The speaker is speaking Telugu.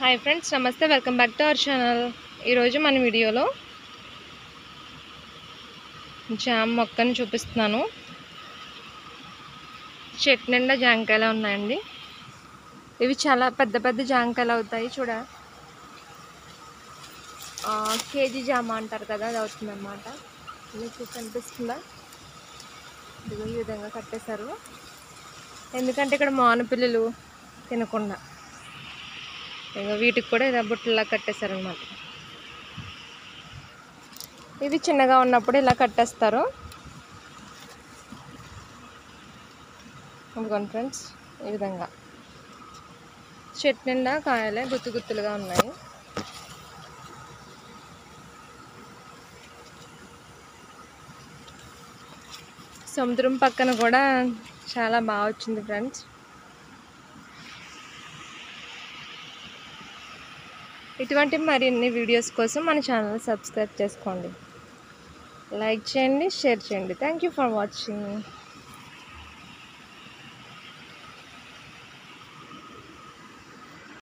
hi friends namaste welcome back to our channel ఈరోజు మన వీడియోలో జామ్ మొక్కను చూపిస్తున్నాను చెట్టు నిండా జాంకాయలు ఉన్నాయండి ఇవి చాలా పెద్ద పెద్ద జాంకాయలు అవుతాయి చూడ ఆ, కేజీ జామ అంటారు కదా అది అవుతుంది అనమాట మీకు కనిపిస్తుందా ఇదిగో ఈ విధంగా కట్టేశారు ఎందుకంటే ఇక్కడ మాను పిల్లలు తినకుండా ఇక వీటికి కూడా ఇలా బుట్టలా కట్టేశారనమాట ఇవి చిన్నగా ఉన్నప్పుడు ఇలా కట్టేస్తారు ఇదిగోండి ఫ్రెండ్స్ ఈ విధంగా చెట్టు నిండా కాయలే గుత్తు గుత్తులుగా ఉన్నాయి సముద్రం పక్కన కూడా చాలా బాగా వచ్చింది ఫ్రెండ్స్ ఇటువంటి మరిన్ని వీడియోస్ కోసం మన ఛానల్ సబ్స్క్రైబ్ చేసుకోండి లైక్ చేయండి షేర్ చేయండి థ్యాంక్ యూ ఫర్ వాచింగ్